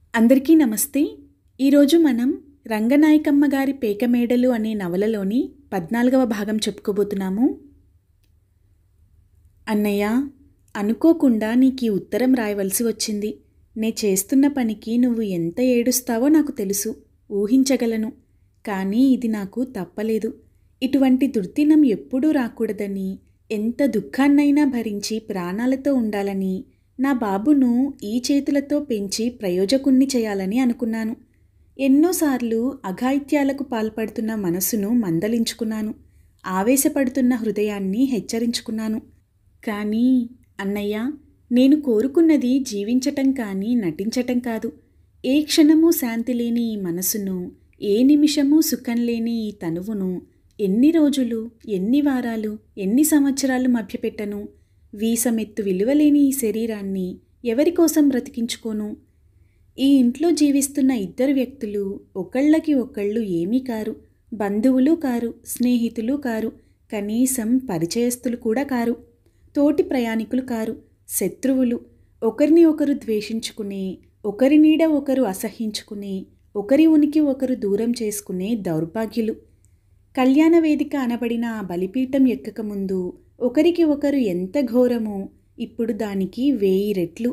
అందరికీ నమస్తే ఈరోజు మనం రంగనాయకమ్మ గారి పేకమేడలు అనే నవలలోని పద్నాలుగవ భాగం చెప్పుకోబోతున్నాము అన్నయ్య అనుకోకుండా నీకు ఈ ఉత్తరం రాయవలసి వచ్చింది నే చేస్తున్న పనికి నువ్వు ఎంత ఏడుస్తావో నాకు తెలుసు ఊహించగలను కానీ ఇది నాకు తప్పలేదు ఇటువంటి దుర్దినం ఎప్పుడూ రాకూడదని ఎంత దుఃఖాన్నైనా భరించి ప్రాణాలతో ఉండాలని నా బాబును ఈ చేతులతో పెంచి ప్రయోజకుణ్ణి చేయాలని అనుకున్నాను ఎన్నోసార్లు అఘాయిత్యాలకు పాల్పడుతున్న మనసును మందలించుకున్నాను ఆవేశపడుతున్న హృదయాన్ని హెచ్చరించుకున్నాను కానీ అన్నయ్య నేను కోరుకున్నది జీవించటం కానీ నటించటం కాదు ఏ క్షణము శాంతి లేని ఈ మనసును ఏ నిమిషము సుఖం లేని ఈ తనువును ఎన్ని రోజులు ఎన్ని వారాలు ఎన్ని సంవత్సరాలు మభ్యపెట్టను వీసమెత్తు విలువలేని ఈ శరీరాన్ని ఎవరి కోసం బ్రతికించుకోను ఈ ఇంట్లో జీవిస్తున్న ఇద్దరు వ్యక్తులు ఒకళ్ళకి ఒకళ్ళు ఏమీ కారు బంధువులు కారు స్నేహితులు కారు కనీసం పరిచయస్తులు కూడా కారు తోటి ప్రయాణికులు కారు శత్రువులు ఒకరిని ఒకరు ద్వేషించుకునే ఒకరి నీడ ఒకరు అసహించుకునే ఒకరి ఉనికి ఒకరు దూరం చేసుకునే దౌర్భాగ్యులు కళ్యాణ వేదిక అనబడిన ఆ బలిపీఠం ఎక్కకముందు ఒకరికి ఒకరు ఎంత ఘోరమో ఇప్పుడు దానికి వేయి రెట్లు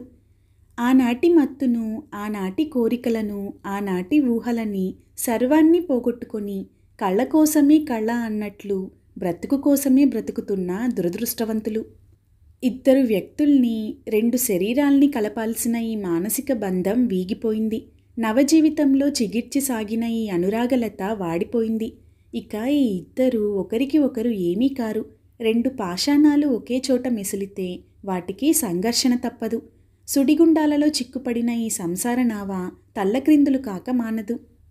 ఆనాటి మత్తును ఆనాటి కోరికలను ఆనాటి ఊహలని సర్వాన్ని పోగొట్టుకొని కళ్ళ కోసమే కళ్ళ అన్నట్లు బ్రతుకు కోసమే బ్రతుకుతున్న దురదృష్టవంతులు ఇద్దరు వ్యక్తుల్ని రెండు శరీరాల్ని కలపాల్సిన ఈ మానసిక బంధం వీగిపోయింది నవజీవితంలో చిగిర్చి సాగిన ఈ అనురాగలత వాడిపోయింది ఇక ఈ ఇద్దరు ఒకరికి ఒకరు ఏమీ కారు రెండు పాషాణాలు ఒకే చోట మెసిలితే వాటికి సంఘర్షణ తప్పదు సుడిగుండాలలో చిక్కుపడిన ఈ సంసార నావ తల్లక్రిందులు కాక మానదు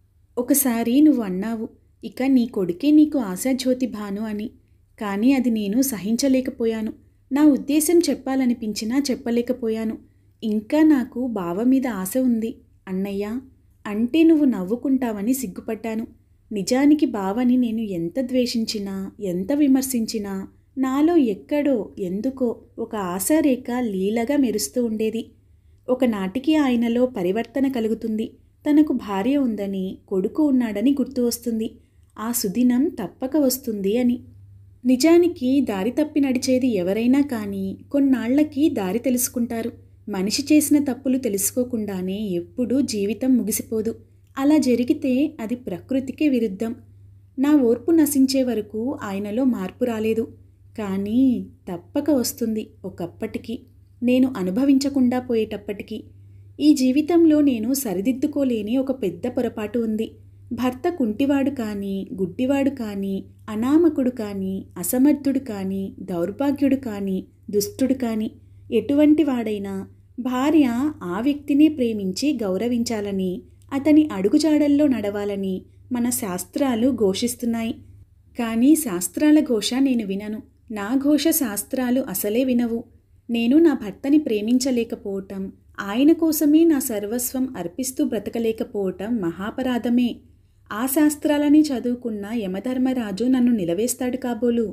ఒకసారి నువ్వు అన్నావు ఇక నీ కొడుకే నీకు ఆశాజ్యోతి భాను అని కానీ అది నేను సహించలేకపోయాను నా ఉద్దేశం చెప్పాలనిపించినా చెప్పలేకపోయాను ఇంకా నాకు బావ మీద ఆశ ఉంది అన్నయ్య అంటే నువ్వు నవ్వుకుంటావని సిగ్గుపడ్డాను నిజానికి బావని నేను ఎంత ద్వేషించినా ఎంత విమర్శించినా నాలో ఎక్కడో ఎందుకో ఒక ఆశారేఖ లీలగా మెరుస్తూ ఉండేది ఒకనాటికి ఆయనలో పరివర్తన కలుగుతుంది తనకు భార్య ఉందని కొడుకు ఉన్నాడని గుర్తు వస్తుంది ఆ సుదినం తప్పక వస్తుంది అని నిజానికి దారి తప్పి నడిచేది ఎవరైనా కానీ కొన్నాళ్లకి దారి తెలుసుకుంటారు మనిషి చేసిన తప్పులు తెలుసుకోకుండానే ఎప్పుడూ జీవితం ముగిసిపోదు అలా జరిగితే అది ప్రకృతికి విరుద్ధం నా ఓర్పు నశించే వరకు ఆయనలో మార్పు రాలేదు కానీ తప్పక వస్తుంది ఒకప్పటికి నేను అనుభవించకుండా పోయేటప్పటికి ఈ జీవితంలో నేను సరిదిద్దుకోలేని ఒక పెద్ద పొరపాటు ఉంది భర్త కుంటివాడు కానీ గుడ్డివాడు కానీ అనామకుడు కానీ అసమర్థుడు కానీ దౌర్భాగ్యుడు కానీ దుష్టుడు కానీ ఎటువంటి వాడైనా భార్య ఆ వ్యక్తినే ప్రేమించి గౌరవించాలని అతని అడుగుజాడల్లో నడవాలని మన శాస్త్రాలు ఘోషిస్తున్నాయి కానీ శాస్త్రాల ఘోష నేను వినను నా ఘోష శాస్త్రాలు అసలే వినవు నేను నా భర్తని ప్రేమించలేకపోవటం ఆయన కోసమే నా సర్వస్వం అర్పిస్తూ బ్రతకలేకపోవటం మహాపరాధమే ఆ శాస్త్రాలని చదువుకున్న యమధర్మరాజు నన్ను నిలవేస్తాడు కాబోలు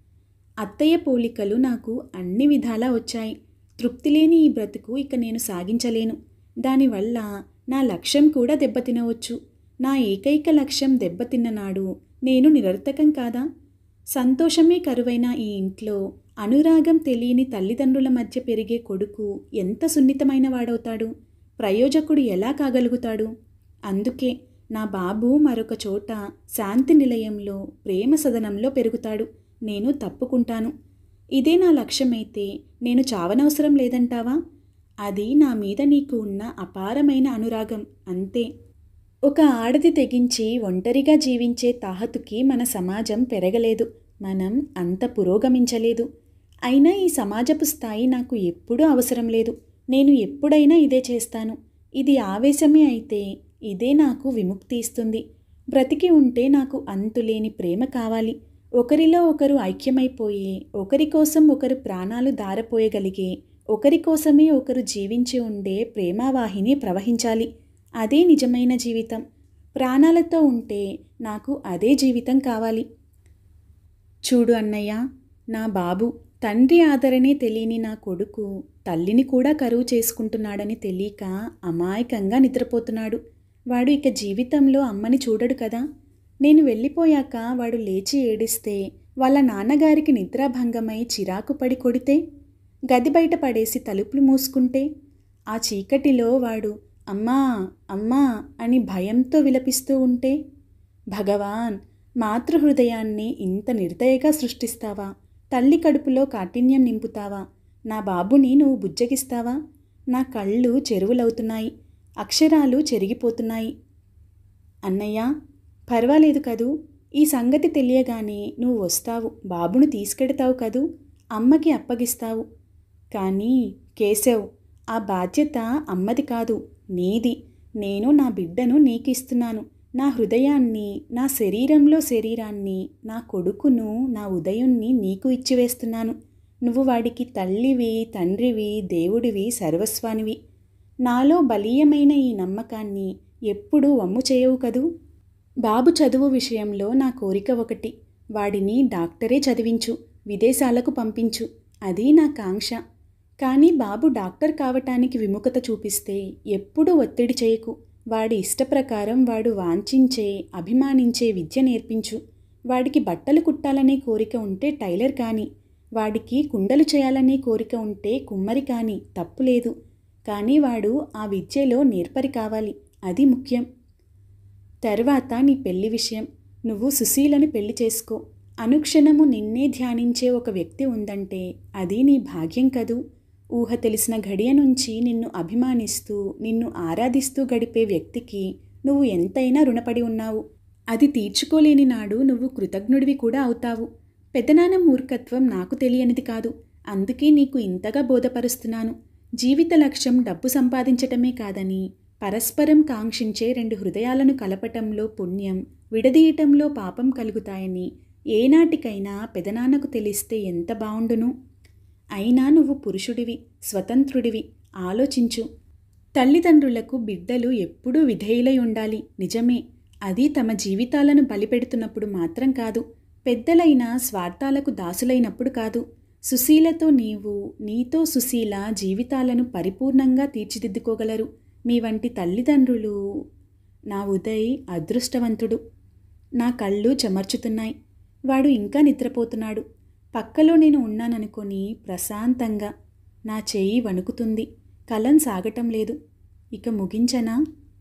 అత్తయ్య పోలికలు నాకు అన్ని విధాలా వచ్చాయి తృప్తి లేని ఈ బ్రతుకు ఇక నేను సాగించలేను దానివల్ల నా లక్ష్యం కూడా దెబ్బతినవచ్చు నా ఏకైక లక్ష్యం దెబ్బతిన్న నాడు నేను నిరర్థకం కాదా సంతోషమే కరువైన ఈ ఇంట్లో అనురాగం తెలియని తల్లిదండ్రుల మధ్య పెరిగే కొడుకు ఎంత సున్నితమైన వాడవుతాడు ప్రయోజకుడు ఎలా కాగలుగుతాడు అందుకే నా బాబు మరొక చోట శాంతి నిలయంలో ప్రేమ సదనంలో పెరుగుతాడు నేను తప్పుకుంటాను ఇదే నా లక్ష్యమైతే నేను చావనవసరం లేదంటావా అది నా మీద నీకు ఉన్న అపారమైన అనురాగం అంతే ఒక ఆడది తెగించి ఒంటరిగా జీవించే తాహతుకి మన సమాజం పెరగలేదు మనం అంత పురోగమించలేదు అయినా ఈ సమాజపు స్థాయి నాకు ఎప్పుడూ అవసరం లేదు నేను ఎప్పుడైనా ఇదే చేస్తాను ఇది ఆవేశమే అయితే ఇదే నాకు విముక్తి ఇస్తుంది బ్రతికి ఉంటే నాకు అంతులేని ప్రేమ కావాలి ఒకరిలో ఒకరు ఐక్యమైపోయి ఒకరి కోసం ఒకరు ప్రాణాలు దారపోయగలిగే ఒకరి కోసమే ఒకరు జీవించి ఉండే ప్రేమావాహిని ప్రవహించాలి అదే నిజమైన జీవితం ప్రాణాలతో ఉంటే నాకు అదే జీవితం కావాలి చూడు అన్నయ్య నా బాబు తండ్రి ఆదరణే తెలియని నా కొడుకు తల్లిని కూడా కరువు చేసుకుంటున్నాడని తెలియక అమాయకంగా నిద్రపోతున్నాడు వాడు ఇక జీవితంలో అమ్మని చూడడు కదా నేను వెళ్ళిపోయాక వాడు లేచి ఏడిస్తే వాళ్ళ నాన్నగారికి నిద్రాభంగమై చిరాకు పడి కొడితే గది బయట పడేసి తలుపులు మూసుకుంటే ఆ చీకటిలో వాడు అమ్మా అమ్మా అని భయంతో విలపిస్తూ ఉంటే భగవాన్ మాతృహృదయాన్ని ఇంత నిర్దయగా సృష్టిస్తావా తల్లి కడుపులో కాఠిన్యం నింపుతావా నా బాబుని నువ్వు బుజ్జగిస్తావా నా కళ్ళు చెరువులవుతున్నాయి అక్షరాలు చెరిగిపోతున్నాయి అన్నయ్య పర్వాలేదు కదూ ఈ సంగతి తెలియగానే నువ్వు వస్తావు బాబును తీసుకెడతావు కదూ అమ్మకి అప్పగిస్తావు కానీ కేశవ్ ఆ బాధ్యత అమ్మది కాదు నీది నేను నా బిడ్డను నీకిస్తున్నాను నా హృదయాన్ని నా శరీరంలో శరీరాన్ని నా కొడుకును నా ఉదయుణ్ణి నీకు ఇచ్చివేస్తున్నాను నువ్వు వాడికి తల్లివి తండ్రివి దేవుడివి సర్వస్వానివి నాలో బలీయమైన ఈ నమ్మకాన్ని ఎప్పుడూ వమ్ము చేయవు కదూ బాబు చదువు విషయంలో నా కోరిక ఒకటి వాడిని డాక్టరే చదివించు విదేశాలకు పంపించు అది నా కాంక్ష కానీ బాబు డాక్టర్ కావటానికి విముఖత చూపిస్తే ఎప్పుడూ ఒత్తిడి చేయకు వాడి ఇష్టప్రకారం వాడు వాంఛించే అభిమానించే విద్య నేర్పించు వాడికి బట్టలు కుట్టాలనే కోరిక ఉంటే టైలర్ కానీ వాడికి కుండలు చేయాలనే కోరిక ఉంటే కుమ్మరి కానీ తప్పులేదు కానీ వాడు ఆ విద్యలో నేర్పరి కావాలి అది ముఖ్యం తర్వాత నీ పెళ్లి విషయం నువ్వు సుశీలని పెళ్లి చేసుకో అనుక్షణము నిన్నే ధ్యానించే ఒక వ్యక్తి ఉందంటే అది నీ భాగ్యం కదూ ఊహ తెలిసిన ఘడియ నుంచి నిన్ను అభిమానిస్తూ నిన్ను ఆరాధిస్తూ గడిపే వ్యక్తికి నువ్వు ఎంతైనా రుణపడి ఉన్నావు అది తీర్చుకోలేని నాడు నువ్వు కృతజ్ఞుడివి కూడా అవుతావు పెదనాన్న మూర్ఖత్వం నాకు తెలియనిది కాదు అందుకే నీకు ఇంతగా బోధపరుస్తున్నాను జీవిత లక్ష్యం డబ్బు సంపాదించటమే కాదని పరస్పరం కాంక్షించే రెండు హృదయాలను కలపటంలో పుణ్యం విడదీయటంలో పాపం కలుగుతాయని ఏనాటికైనా పెదనాన్నకు తెలిస్తే ఎంత బావుండును అయినా నువ్వు పురుషుడివి స్వతంత్రుడివి ఆలోచించు తల్లిదండ్రులకు బిడ్డలు ఎప్పుడూ విధేయులై ఉండాలి నిజమే అది తమ జీవితాలను బలిపెడుతున్నప్పుడు మాత్రం కాదు పెద్దలైన స్వార్థాలకు దాసులైనప్పుడు కాదు సుశీలతో నీవు నీతో సుశీల జీవితాలను పరిపూర్ణంగా తీర్చిదిద్దుకోగలరు మీ వంటి తల్లిదండ్రులు నా ఉదయ్ అదృష్టవంతుడు నా కళ్ళు చెమర్చుతున్నాయి వాడు ఇంకా నిద్రపోతున్నాడు పక్కలో నేను ఉన్నాననుకొని ప్రశాంతంగా నా చేయి వణుకుతుంది కలం సాగటం లేదు ఇక ముగించనా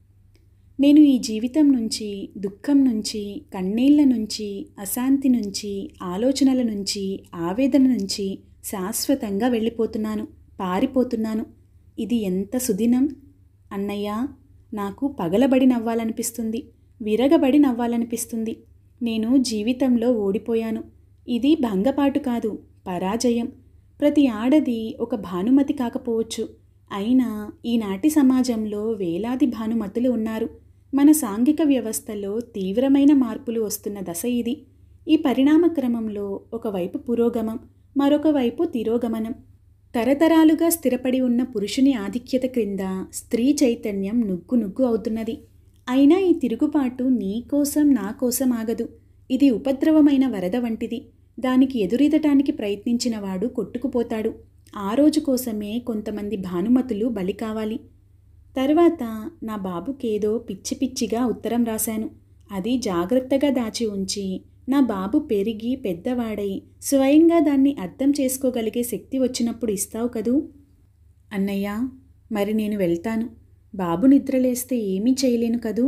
నేను ఈ జీవితం నుంచి దుఃఖం నుంచి కన్నీళ్ల నుంచి అశాంతి నుంచి ఆలోచనల నుంచి ఆవేదన నుంచి శాశ్వతంగా వెళ్ళిపోతున్నాను పారిపోతున్నాను ఇది ఎంత సుదినం అన్నయ్య నాకు పగలబడి నవ్వాలనిపిస్తుంది విరగబడి నవ్వాలనిపిస్తుంది నేను జీవితంలో ఓడిపోయాను ఇది భంగపాటు కాదు పరాజయం ప్రతి ఆడది ఒక భానుమతి కాకపోవచ్చు అయినా ఈనాటి సమాజంలో వేలాది భానుమతులు ఉన్నారు మన సాంఘిక వ్యవస్థలో తీవ్రమైన మార్పులు వస్తున్న దశ ఇది ఈ పరిణామ క్రమంలో ఒకవైపు పురోగమం మరొక వైపు తిరోగమనం తరతరాలుగా స్థిరపడి ఉన్న పురుషుని ఆధిక్యత క్రింద స్త్రీ చైతన్యం నుగ్గు నుగ్గు అవుతున్నది అయినా ఈ తిరుగుబాటు నీ కోసం నా కోసం ఆగదు ఇది ఉపద్రవమైన వరద వంటిది దానికి ఎదురీదటానికి ప్రయత్నించిన వాడు కొట్టుకుపోతాడు ఆ రోజు కోసమే కొంతమంది భానుమతులు బలి కావాలి తర్వాత నా బాబుకేదో పిచ్చి పిచ్చిగా ఉత్తరం రాశాను అది జాగ్రత్తగా దాచి ఉంచి నా బాబు పెరిగి పెద్దవాడై స్వయంగా దాన్ని అర్థం చేసుకోగలిగే శక్తి వచ్చినప్పుడు ఇస్తావు కదూ అన్నయ్య మరి నేను వెళ్తాను బాబు నిద్రలేస్తే ఏమీ చేయలేను కదూ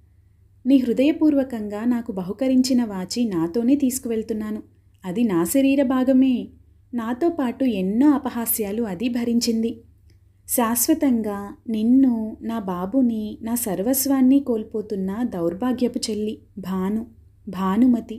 నీ హృదయపూర్వకంగా నాకు బహుకరించిన వాచి నాతోనే తీసుకువెళ్తున్నాను అది నా శరీర భాగమే నాతో పాటు ఎన్నో అపహాస్యాలు అది భరించింది శాశ్వతంగా నిన్ను నా బాబుని నా సర్వస్వాన్ని కోల్పోతున్న దౌర్భాగ్యపు చెల్లి భాను భానుమతి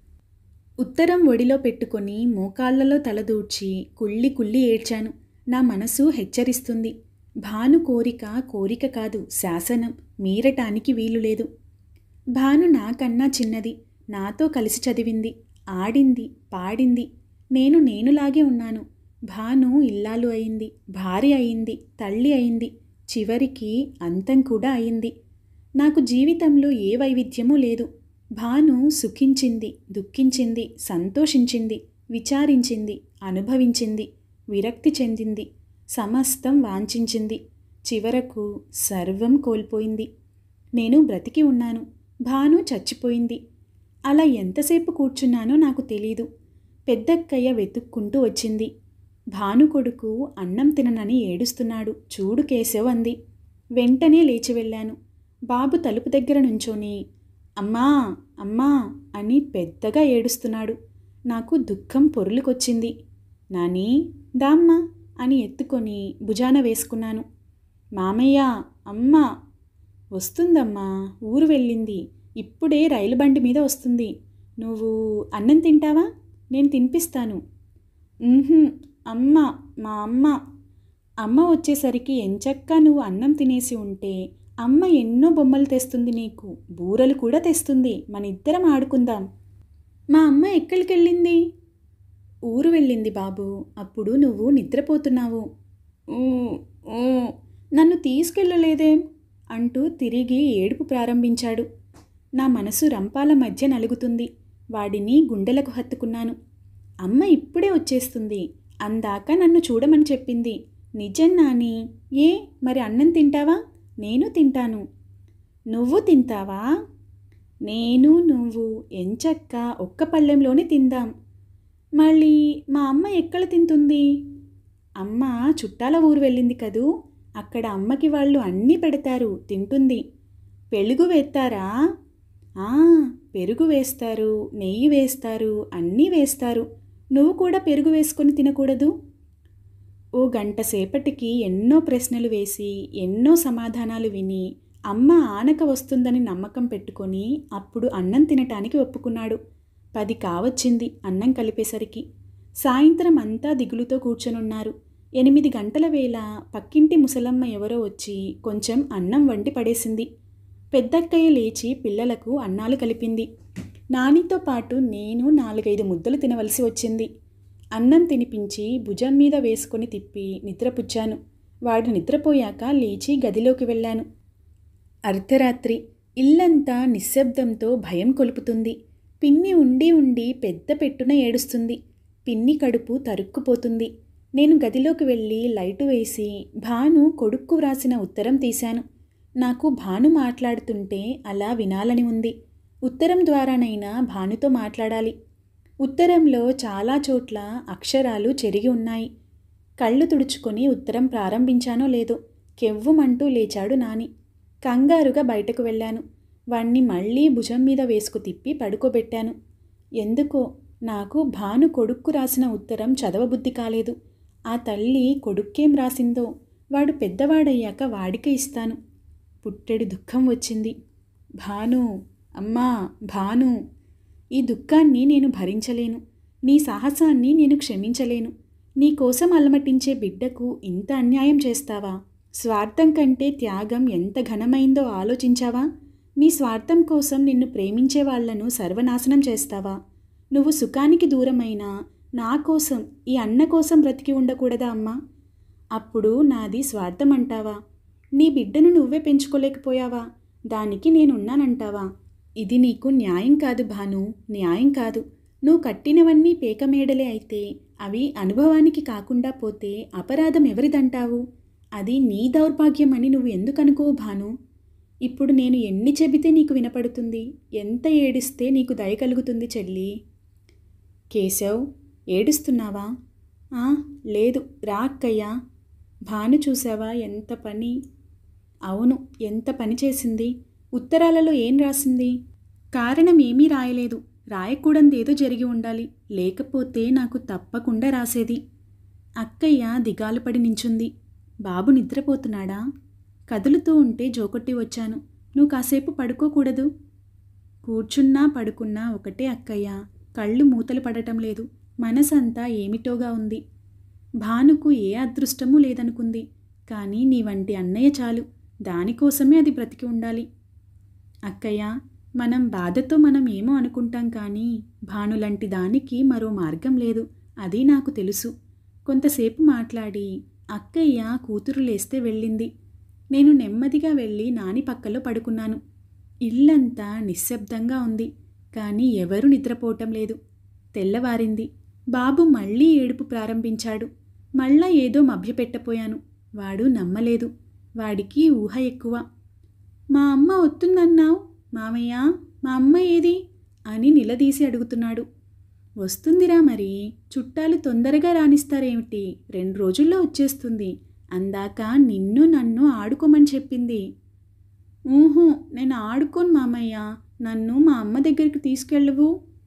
ఉత్తరం ఒడిలో పెట్టుకొని మోకాళ్లలో తలదూర్చి కుళ్ళి కుళ్ళి ఏడ్చాను నా మనసు హెచ్చరిస్తుంది భాను కోరిక కోరిక కాదు శాసనం మీరటానికి వీలు లేదు భాను నాకన్నా చిన్నది నాతో కలిసి చదివింది ఆడింది పాడింది నేను నేనులాగే ఉన్నాను భాను ఇల్లాలు అయింది భార్య అయింది తల్లి అయింది చివరికి అంతం కూడా అయింది నాకు జీవితంలో ఏ వైవిధ్యమూ లేదు భాను సుఖించింది దుఃఖించింది సంతోషించింది విచారించింది అనుభవించింది విరక్తి చెందింది సమస్తం వాంఛించింది చివరకు సర్వం కోల్పోయింది నేను బ్రతికి ఉన్నాను భాను చచ్చిపోయింది అలా ఎంతసేపు కూర్చున్నానో నాకు తెలీదు పెద్దక్కయ్య వెతుక్కుంటూ వచ్చింది భాను కొడుకు అన్నం తిననని ఏడుస్తున్నాడు చూడు కేశవ్ అంది వెంటనే లేచి వెళ్ళాను బాబు తలుపు దగ్గర నుంచొని అమ్మా అమ్మా అని పెద్దగా ఏడుస్తున్నాడు నాకు దుఃఖం పొరులుకొచ్చింది నాని దామ్మా అని ఎత్తుకొని భుజాన వేసుకున్నాను మామయ్య అమ్మా వస్తుందమ్మా ఊరు వెళ్ళింది ఇప్పుడే రైలు బండి మీద వస్తుంది నువ్వు అన్నం తింటావా నేను తినిపిస్తాను "ఉహుం, అమ్మ మా అమ్మ అమ్మ వచ్చేసరికి ఎంచక్కా నువ్వు అన్నం తినేసి ఉంటే అమ్మ ఎన్నో బొమ్మలు తెస్తుంది నీకు బూరలు కూడా తెస్తుంది మన ఇద్దరం ఆడుకుందాం మా అమ్మ ఎక్కడికి వెళ్ళింది ఊరు వెళ్ళింది బాబు అప్పుడు నువ్వు నిద్రపోతున్నావు "ఊ, ఊ, నన్ను తీసుకెళ్ళలేదేం అంటూ తిరిగి ఏడుపు ప్రారంభించాడు నా మనసు రంపాల మధ్య నలుగుతుంది వాడిని గుండెలకు హత్తుకున్నాను అమ్మ ఇప్పుడే వచ్చేస్తుంది అందాక నన్ను చూడమని చెప్పింది నిజం నాని ఏ మరి అన్నం తింటావా నేను తింటాను నువ్వు తింటావా నేను నువ్వు ఎంచక్క ఒక్క పళ్ళెంలోనే తిందాం మళ్ళీ మా అమ్మ ఎక్కడ తింటుంది అమ్మ చుట్టాల ఊరు వెళ్ళింది కదూ అక్కడ అమ్మకి వాళ్ళు అన్నీ పెడతారు తింటుంది పెలుగు వేస్తారా ఆ, పెరుగు వేస్తారు నెయ్యి వేస్తారు అన్నీ వేస్తారు నువ్వు కూడా పెరుగు వేసుకొని తినకూడదు ఓ గంట సేపటికి ఎన్నో ప్రశ్నలు వేసి ఎన్నో సమాధానాలు విని అమ్మ ఆనక వస్తుందని నమ్మకం పెట్టుకొని అప్పుడు అన్నం తినటానికి ఒప్పుకున్నాడు పది కావచ్చింది అన్నం కలిపేసరికి సాయంత్రం అంతా దిగులుతో కూర్చొనున్నారు ఎనిమిది గంటల వేళ పక్కింటి ముసలమ్మ ఎవరో వచ్చి కొంచెం అన్నం వండి పడేసింది పెద్దక్కయ్య లేచి పిల్లలకు అన్నాలు కలిపింది నానితో పాటు నేను నాలుగైదు ముద్దలు తినవలసి వచ్చింది అన్నం తినిపించి భుజం మీద వేసుకొని తిప్పి నిద్రపుచ్చాను వాడు నిద్రపోయాక లేచి గదిలోకి వెళ్ళాను అర్ధరాత్రి ఇల్లంతా నిశ్శబ్దంతో భయం కొలుపుతుంది పిన్ని ఉండి ఉండి పెద్ద పెట్టున ఏడుస్తుంది పిన్ని కడుపు తరుక్కుపోతుంది నేను గదిలోకి వెళ్ళి లైటు వేసి భాను కొడుక్కు వ్రాసిన ఉత్తరం తీశాను నాకు భాను మాట్లాడుతుంటే అలా వినాలని ఉంది ఉత్తరం ద్వారానైనా భానుతో మాట్లాడాలి ఉత్తరంలో చాలా చోట్ల అక్షరాలు చెరిగి ఉన్నాయి కళ్ళు తుడుచుకొని ఉత్తరం ప్రారంభించానో లేదో కెవ్వుమంటూ లేచాడు నాని కంగారుగా బయటకు వెళ్ళాను వాణ్ణి మళ్ళీ భుజం మీద వేసుకు తిప్పి పడుకోబెట్టాను ఎందుకో నాకు భాను కొడుక్కు రాసిన ఉత్తరం చదవబుద్ధి కాలేదు ఆ తల్లి కొడుక్కేం రాసిందో వాడు పెద్దవాడయ్యాక వాడికే ఇస్తాను పుట్టెడు దుఃఖం వచ్చింది భాను అమ్మా భాను ఈ దుఃఖాన్ని నేను భరించలేను నీ సాహసాన్ని నేను క్షమించలేను నీ కోసం అలమటించే బిడ్డకు ఇంత అన్యాయం చేస్తావా స్వార్థం కంటే త్యాగం ఎంత ఘనమైందో ఆలోచించావా నీ స్వార్థం కోసం నిన్ను ప్రేమించే వాళ్లను సర్వనాశనం చేస్తావా నువ్వు సుఖానికి దూరమైనా నా కోసం ఈ అన్న కోసం బ్రతికి ఉండకూడదా అమ్మా అప్పుడు నాది స్వార్థం అంటావా నీ బిడ్డను నువ్వే పెంచుకోలేకపోయావా దానికి నేనున్నానంటావా ఇది నీకు న్యాయం కాదు భాను న్యాయం కాదు నువ్వు కట్టినవన్నీ పేకమేడలే అయితే అవి అనుభవానికి కాకుండా పోతే అపరాధం ఎవరిదంటావు అది నీ దౌర్భాగ్యం అని నువ్వు ఎందుకు అనుకోవు భాను ఇప్పుడు నేను ఎన్ని చెబితే నీకు వినపడుతుంది ఎంత ఏడిస్తే నీకు దయ కలుగుతుంది చెల్లి కేశవ్ ఏడుస్తున్నావా "ఆ, లేదు రా అక్కయ్యా భాను చూసావా ఎంత పని అవును ఎంత పని చేసింది ఉత్తరాలలో ఏం రాసింది కారణం ఏమీ రాయలేదు రాయకూడందేదో జరిగి ఉండాలి లేకపోతే నాకు తప్పకుండా రాసేది అక్కయ్య దిగాలు పడి నించుంది బాబు నిద్రపోతున్నాడా కదులుతూ ఉంటే జోకొట్టి వచ్చాను నువ్వు కాసేపు పడుకోకూడదు కూర్చున్నా పడుకున్నా ఒకటే అక్కయ్య కళ్ళు మూతలు పడటం లేదు మనసంతా ఏమిటోగా ఉంది భానుకు ఏ అదృష్టమూ లేదనుకుంది కానీ నీ వంటి అన్నయ్య చాలు దానికోసమే అది బ్రతికి ఉండాలి అక్కయ్య మనం బాధతో మనం ఏమో అనుకుంటాం కానీ భానులంటి దానికి మరో మార్గం లేదు అది నాకు తెలుసు కొంతసేపు మాట్లాడి అక్కయ్య కూతురు లేస్తే వెళ్ళింది నేను నెమ్మదిగా వెళ్ళి నాని పక్కలో పడుకున్నాను ఇల్లంతా నిశ్శబ్దంగా ఉంది కానీ ఎవరూ నిద్రపోవటం లేదు తెల్లవారింది బాబు మళ్ళీ ఏడుపు ప్రారంభించాడు మళ్ళా ఏదో మభ్యపెట్టపోయాను వాడు నమ్మలేదు వాడికి ఊహ ఎక్కువ మా అమ్మ వస్తుందన్నావు మామయ్య మా అమ్మ ఏది అని నిలదీసి అడుగుతున్నాడు వస్తుందిరా మరి చుట్టాలు తొందరగా రాణిస్తారేమిటి రెండు రోజుల్లో వచ్చేస్తుంది అందాక నిన్ను నన్ను ఆడుకోమని చెప్పింది ఊహు నేను ఆడుకోను మామయ్య నన్ను మా అమ్మ దగ్గరికి తీసుకెళ్ళవు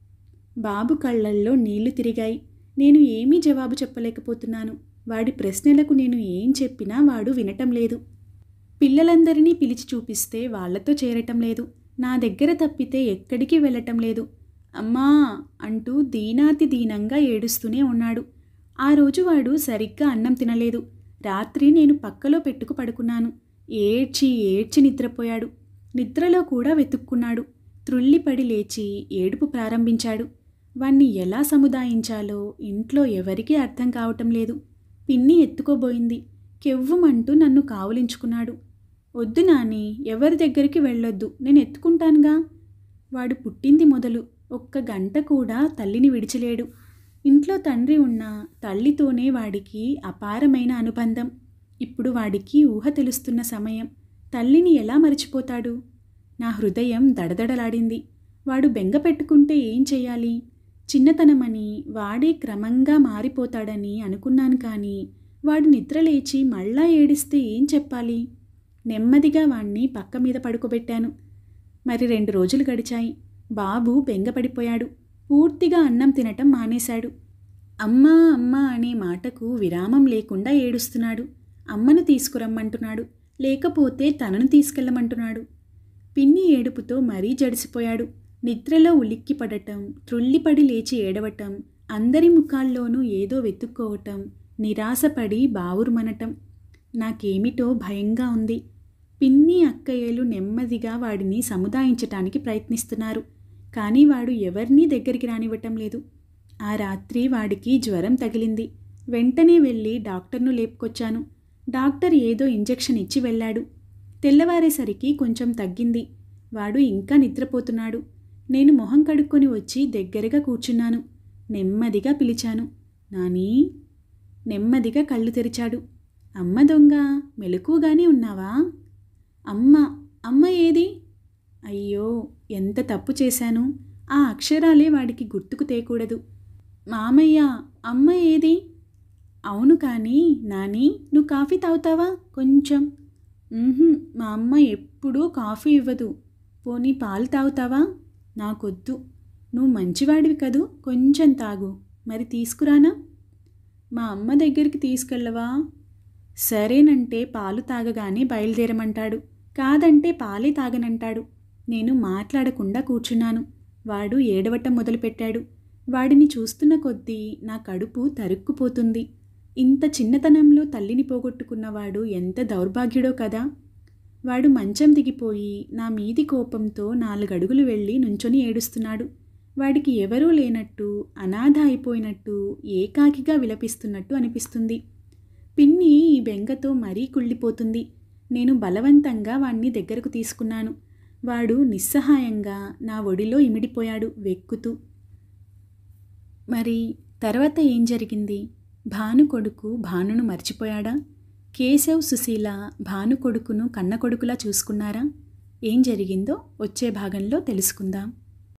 బాబు కళ్ళల్లో నీళ్లు తిరిగాయి నేను ఏమీ జవాబు చెప్పలేకపోతున్నాను వాడి ప్రశ్నలకు నేను ఏం చెప్పినా వాడు వినటం లేదు పిల్లలందరినీ పిలిచి చూపిస్తే వాళ్లతో చేరటం లేదు నా దగ్గర తప్పితే ఎక్కడికి వెళ్ళటం లేదు అమ్మా అంటూ దీనాతి దీనంగా ఏడుస్తూనే ఉన్నాడు ఆ రోజు వాడు సరిగ్గా అన్నం తినలేదు రాత్రి నేను పక్కలో పెట్టుకు పడుకున్నాను ఏడ్చి ఏడ్చి నిద్రపోయాడు నిద్రలో కూడా వెతుక్కున్నాడు త్రుళ్ళిపడి లేచి ఏడుపు ప్రారంభించాడు వాణ్ణి ఎలా సముదాయించాలో ఇంట్లో ఎవరికీ అర్థం కావటం లేదు పిన్ని ఎత్తుకోబోయింది కెవ్వుమంటూ నన్ను కావులించుకున్నాడు వద్దు నాని ఎవరి దగ్గరికి వెళ్ళొద్దు నేను ఎత్తుకుంటానుగా వాడు పుట్టింది మొదలు ఒక్క గంట కూడా తల్లిని విడిచిలేడు ఇంట్లో తండ్రి ఉన్నా తల్లితోనే వాడికి అపారమైన అనుబంధం ఇప్పుడు వాడికి ఊహ తెలుస్తున్న సమయం తల్లిని ఎలా మరిచిపోతాడు నా హృదయం దడదడలాడింది వాడు బెంగ పెట్టుకుంటే ఏం చెయ్యాలి చిన్నతనమని వాడే క్రమంగా మారిపోతాడని అనుకున్నాను కానీ వాడు నిద్రలేచి మళ్ళా ఏడిస్తే ఏం చెప్పాలి నెమ్మదిగా వాణ్ణి పక్క మీద పడుకోబెట్టాను మరి రెండు రోజులు గడిచాయి బాబు బెంగపడిపోయాడు పూర్తిగా అన్నం తినటం మానేశాడు అమ్మా అమ్మా అనే మాటకు విరామం లేకుండా ఏడుస్తున్నాడు అమ్మను తీసుకురమ్మంటున్నాడు లేకపోతే తనను తీసుకెళ్ళమంటున్నాడు పిన్ని ఏడుపుతో మరీ జడిసిపోయాడు నిద్రలో ఉలిక్కి పడటం త్రుళ్ళిపడి లేచి ఏడవటం అందరి ముఖాల్లోనూ ఏదో వెతుక్కోవటం నిరాశపడి బావురుమనటం నాకేమిటో భయంగా ఉంది పిన్ని అక్కయ్యలు నెమ్మదిగా వాడిని సముదాయించటానికి ప్రయత్నిస్తున్నారు కానీ వాడు ఎవరినీ దగ్గరికి రానివ్వటం లేదు ఆ రాత్రి వాడికి జ్వరం తగిలింది వెంటనే వెళ్ళి డాక్టర్ను లేపుకొచ్చాను డాక్టర్ ఏదో ఇంజెక్షన్ ఇచ్చి వెళ్ళాడు తెల్లవారేసరికి కొంచెం తగ్గింది వాడు ఇంకా నిద్రపోతున్నాడు నేను మొహం కడుక్కొని వచ్చి దగ్గరగా కూర్చున్నాను నెమ్మదిగా పిలిచాను నానీ నెమ్మదిగా కళ్ళు తెరిచాడు అమ్మ దొంగ మెలకుగానే ఉన్నావా అమ్మ అమ్మ ఏది అయ్యో ఎంత తప్పు చేశాను ఆ అక్షరాలే వాడికి గుర్తుకు తేకూడదు మామయ్య అమ్మ ఏది అవును కానీ నాని నువ్వు కాఫీ తాగుతావా కొంచెం "ఉహుం, మా అమ్మ ఎప్పుడూ కాఫీ ఇవ్వదు పోనీ పాలు తాగుతావా నాకొద్దు నువ్వు మంచివాడివి కదూ కొంచెం తాగు మరి తీసుకురానా మా అమ్మ దగ్గరికి తీసుకెళ్ళవా సరేనంటే పాలు తాగగానే బయలుదేరమంటాడు కాదంటే పాలే తాగనంటాడు నేను మాట్లాడకుండా కూర్చున్నాను వాడు ఏడవటం మొదలుపెట్టాడు వాడిని చూస్తున్న కొద్దీ నా కడుపు తరుక్కుపోతుంది ఇంత చిన్నతనంలో తల్లిని పోగొట్టుకున్నవాడు ఎంత దౌర్భాగ్యుడో కదా వాడు మంచం దిగిపోయి నా మీది కోపంతో నాలుగడుగులు వెళ్ళి నుంచొని ఏడుస్తున్నాడు వాడికి ఎవరూ లేనట్టు అనాథ అయిపోయినట్టు ఏకాకిగా విలపిస్తున్నట్టు అనిపిస్తుంది పిన్ని ఈ బెంగతో మరీ కుళ్ళిపోతుంది నేను బలవంతంగా వాణ్ణి దగ్గరకు తీసుకున్నాను వాడు నిస్సహాయంగా నా ఒడిలో ఇమిడిపోయాడు వెక్కుతూ మరి తర్వాత ఏం జరిగింది భాను కొడుకు భానును మర్చిపోయాడా కేశవ్ సుశీల భాను కొడుకును కన్న కొడుకులా చూసుకున్నారా ఏం జరిగిందో వచ్చే భాగంలో తెలుసుకుందాం